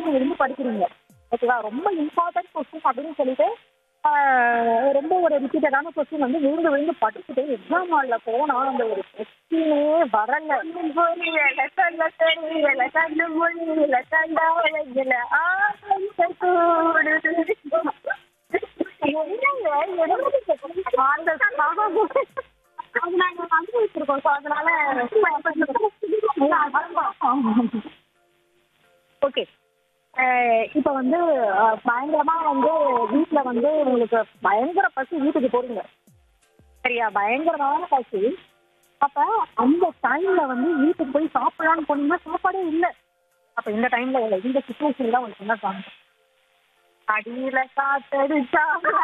நீங்க இருந்து படிக்கிறீங்க ஓகேவா ரொம்ப இம்பார்ட்டன்ட் கொஸ்டின் அப்படின்னு சொல்லிட்டு ஆஹ், ரொம்ப ஒரு ரிப்பீட்டடான கொஸ்டின் வந்து விழுந்து விழுந்து படிச்சுட்டு எக்ஸாம் ஹாலில் போனா அந்த ஒரு கொஸ்டினே வரல புரியல சொல்ல தெரியல கண்டு மொழியில கண்டாவல ஆசை கூடுது என்னங்க, என்னது இது? அந்த சாகம் அது நாங்க அனுபவிச்சிருக்கோம் ஸோ அதனால ஓகே இப்போ வந்து அஹ், பயங்கரமா வந்து வீட்ல வந்து உங்களுக்கு பயங்கர பசி வீட்டுக்கு போறீங்க சரியா பயங்கரமான பசி அப்ப அந்த டைம்ல வந்து வீட்டுக்கு போய் சாப்பிடலாம்னு போனீங்கன்னா சாப்பாடே இல்லை அப்ப இந்த டைம்ல இந்த சுச்சுவேஷன் தான் உங்களுக்கு என்ன தோணும் அடியில காத்தடிச்சா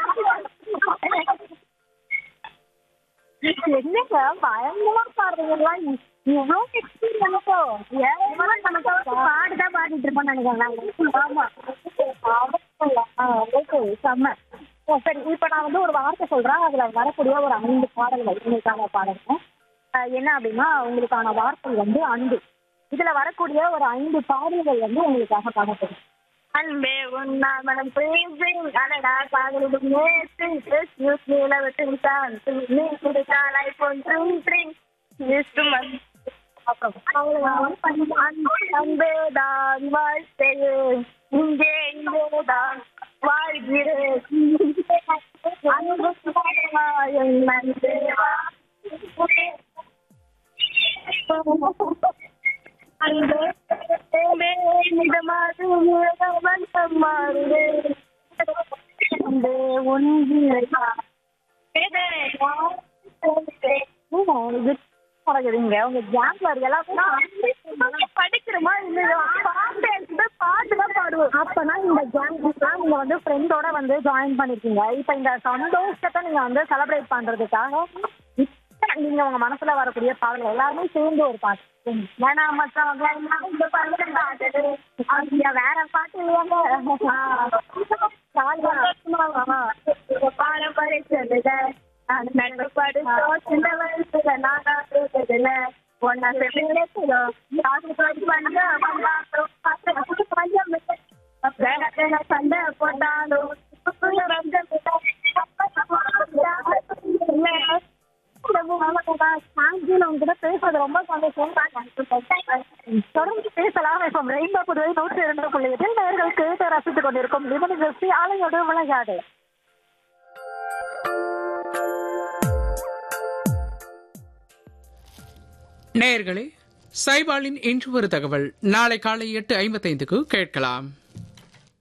என்னங்க பயங்கரமா பாடுறீங்களா இவ்வளோ எக்ஸ்பீரியன்ஸோ பாடுதான் பாடிட்டு இருப்போம் நினைக்கிறேன் ஆமா ஆ, okay, செம்ம. ஓ, சரி இப்ப நான் வந்து ஒரு வார்த்தை சொல்றேன் அதுல வரக்கூடிய ஒரு ஐந்து பாடல்கள் உங்களுக்கான பாடல்கள் அஹ், என்ன அப்படின்னா உங்களுக்கான வார்த்தை வந்து அன்பு இதுல வரக்கூடிய ஒரு ஐந்து பாடல்கள் வந்து உங்களுக்காக பாடப்படும் அன்பே உன்னா மனம் பேசி அடடா காதலிடும் நேற்று எக்ஸ்கியூஸ் மீ லவ் தான் நீ குடித்தால் ஐபோன் த்ரீ த்ரீ இன்ஸ்ட்ருமெண்ட் அன்பேதான் வாழ்க்கையே இங்கே இங்கேதான் வாழ்கிறேன் அன்பு என் நன்பேவா அன்பே மிதமாது மிதமன் மாறுதே அன்பே உன்னிலையா பழகுறீங்க உங்க கேங்க்ல எல்லாத்தையும் படிக்கிறோமா இல்லையா பாட்டு எடுத்து பாட்டு தான் பாடுவோம் அப்பனா இந்த கேங்க்லாம் நீங்க வந்து ஃப்ரெண்டோட வந்து ஜாயின் பண்ணிருக்கீங்க இப்ப இந்த சந்தோஷத்தை நீங்க வந்து செலிப்ரேட் பண்றதுக்காக இப்ப நீங்க உங்க மனசுல வரக்கூடிய பாடல்கள் எல்லாருமே சேர்ந்து ஒரு பாட்டு ஏன்னா மற்றவங்க எல்லாம் இந்த பாட்டு பாடுது அவங்க வேற பாட்டு இல்லையாங்க பாட பறிச்சதுல நான் நடுப்பாடு சின்ன வயசுல நானா பேசுறதுல ஒன்னா சேர்ந்துக்கிறோம் யாரு பாடி வந்தா பஞ்சம் வேற சண்டை போட்டாலும் சாங்கில உங்ககிட்ட பேசுறது ரொம்ப சந்தோஷம் தொடர்ந்து பேசலாம் இப்போ ரெயின்போ புதுவை நூற்றி இரண்டு புள்ளி எட்டில் நேர்கள் கேட்டு ரசித்துக் கொண்டிருக்கும் லிமன் ஜெஸ்டி ஆலையோடு விளையாடு நேயர்களே சைபாலின் இன்று ஒரு தகவல் நாளை காலை எட்டு ஐம்பத்தைந்துக்கு கேட்கலாம்